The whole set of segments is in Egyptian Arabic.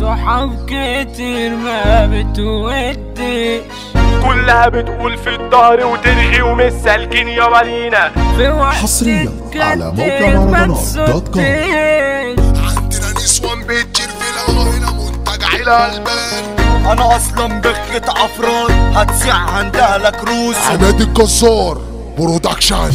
صحاب كتير ما بتودش كلها بتقول في الظهر وترغي ومش سالكين يا مارينا في وقت حصرياً على موقع الجد ما مهرجانات دوت كوم. تصدش عندنا نسوان بتشير في الهوا هنا منتج عيلة البان انا اصلا بخت افراد هتسيع عندها لك روس عماد الجزار برودكشن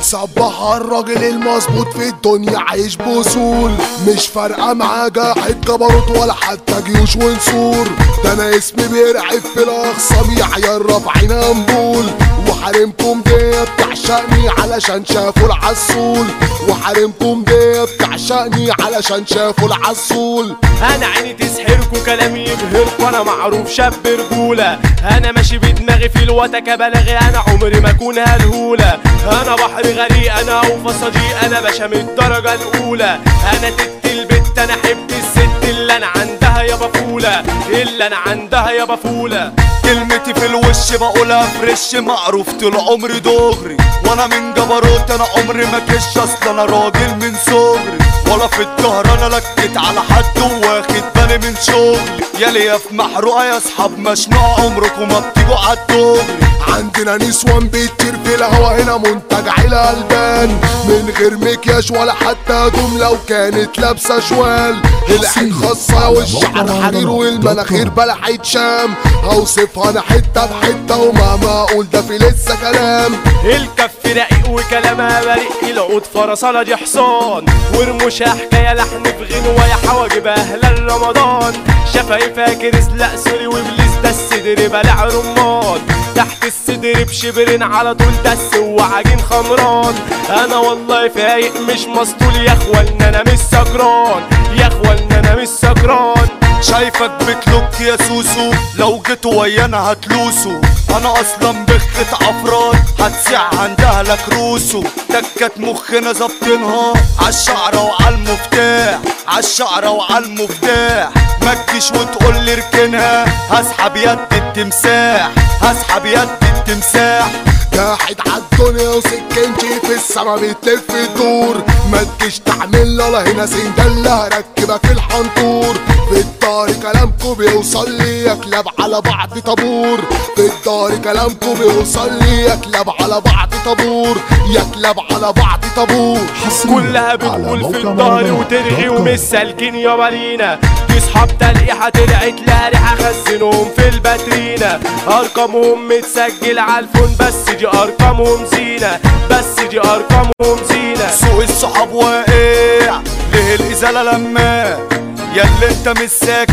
بنصبح الراجل المظبوط في الدنيا عايش بوصول مش فارقه معاه جاحد جبروت ولا حتى جيوش ونسور ده انا اسمي بيرعب في الاخصام يعير رافعين انبول وحارمكم دي بتعشقني علشان شافوا العسول وحارمكم دي بتعشقني علشان شافوا العسول انا عيني تسحركوا كلامي يبهركوا انا معروف شاب رجولة انا ماشي بدماغي في الوتكة بلاغي انا عمري ما اكون هالهولة انا بحر غريق انا اوفى صديق انا باشا من الدرجة الاولى انا تت البت انا حبت الست اللي انا عندها يا بفولة اللي انا عندها يا بفولة كلمتي في الوش بقولها فريش معروف طول عمري دغري وانا من جبروت انا عمري ما كش اصل انا راجل من صغري ولا في الظهر انا لكت على حد واخد بالي من شغلي يا ليا في محروقه يا اصحاب مشنوع عمركم ما بتيجوا عالدغري عندنا نسوان بتطير في الهوا هنا منتج عيلة البان من غير مكياج ولا حتى هدوم لو كانت لابسة شوال العين خاصة والشعر حرير والمناخير بلحة شام هوصفها انا حتة بحتة ومهما اقول ده في لسه كلام الكف رقيق وكلامها بريء العود فرصانة دي حصان ورموشها حكاية لحن في غنوة يا حواجب أهل رمضان شفايفها كريس لا سوري وابليس ده الصدر بلع رمان تحت الصدر بشبرين على طول دس وعجين خمران انا والله فايق مش مسطول يا اخوان انا مش سكران يا اخوان انا مش سكران شايفك بتلوك يا سوسو لو جيت ويانا هتلوسو انا اصلا بخت افراد هتسيع عندها لك روسو تكت مخنا ظابطينها عالشعرة وعالمفتاح عالشعرة وعالمفتاح مكش وتقول لي اركنها هسحب يد التمساح هسحب يد التمساح جاحد عالدنيا وسكنتي في السما بتلف الدور ما تجيش تعمل لا هنا سندلة هركبك الحنطور في الدار كلامكم بيوصل لي يا كلاب على بعض طابور في الدار كلامكم بيوصل لي يا كلاب على بعض طابور يا كلاب على بعض طابور كلها على بتقول في موقع الظهر مهرجانات وترغي دوت كوم. ومش سالكين يا مارينا دي صحاب تلقيحة طلعت لها ريحة خزنهم في الباترينا أرقامهم متسجل على الفون بس دي أرقامهم زينة بس دي أرقامهم زينة سوق الصحاب واقع ليه الازالة لما ياللي انت مش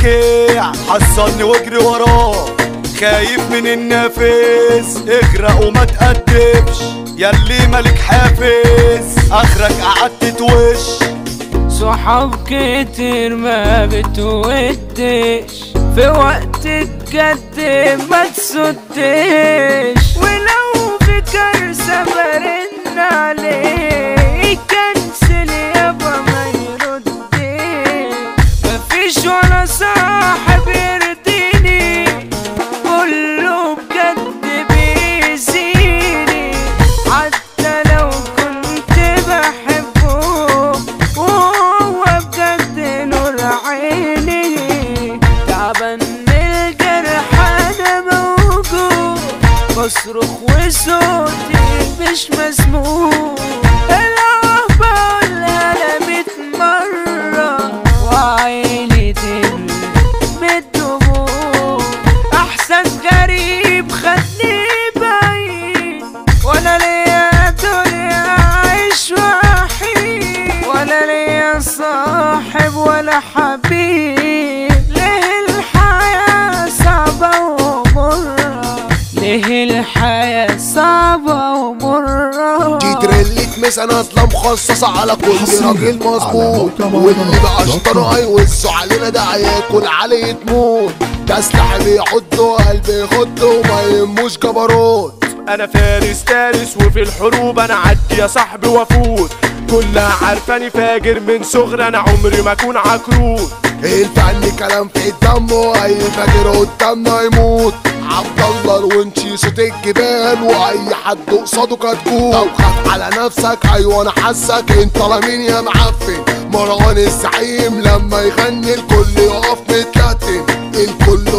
ساكع حصلني واجري وراه خايف من النافس اغرق وما تقدمش ياللي ملك حافز اخرك قعدت توش صحاب كتير ما بتودش في وقت الجد ما تصدش ولو في كارثة برن عليه كنسل يابا ما يردش مفيش ولا صاحب يرضيني كله بجد بيزيني حتى لو كنت بحبه وهو بجد نور عيني تعبان من الجرح انا موجود بصرخ وصوتي مش مسموع الهوا بقولها انا ميت مرة وعيني تملى من الدموع احساس غريب خدني بعيد ولا ليا دنيا عايش وحيد ولا ليا صاحب ولا حبيب ليه الحياة صعبة ومرة ليه الحياة صعبة ومرة دي تريلة مس نازلة مخصصة على كل حصرياً راجل على مظبوط موقع واللي مهرجانات بقى دوت اشتروا كوم. هيوزوا علينا ده هياكل عليه تموت ده سلاح بيعض وقلبي يخض وما يهموش جبروت انا فارس تارس وفي الحروب انا عدي يا صاحبي وافوت كلها عارفاني فاجر من صغري انا عمري ما اكون عكروت الفن كلام في الدم واي فاكر قدامنا يموت عبد الله الونشي صوت الجبال واي حد قصاده كتكوت طب خاف على نفسك ايوه انا حاسك انت لمين يا معفن مروان الزعيم لما يغني الكل يقف متلتك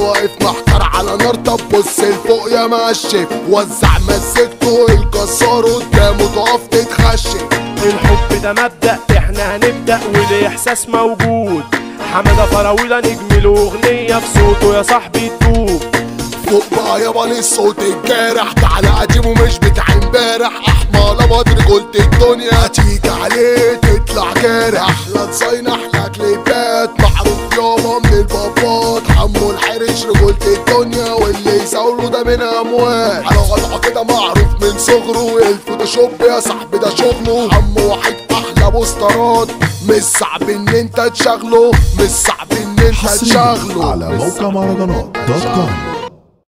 واقف محتار على نار طب بص لفوق يا مشي وزع مسكته الجسار قدامه تقف تتخشي الحب ده مبدأ احنا هنبدأ والاحساس موجود حمادة فراولة نجم الاغنية في صوته يا صاحبي تدوب فوق بقى يابا الصوت الجارح تعالى قديمه مش بتاع امبارح احمى بدر قلت الدنيا هتيجي عليه تطلع جارح احلى ديزاين احلى كليبات معروف يابا من البابات حمو الحرش رجولة الدنيا واللي يساوله ده من اموال على وضعه كده معروف من صغره الفوتوشوب يا صاحبي ده شغله حمو واحد احلى بوسترات مش صعب ان انت تشغله مش صعب ان انت حصريا تشغله على موقع مهرجانات دوت كوم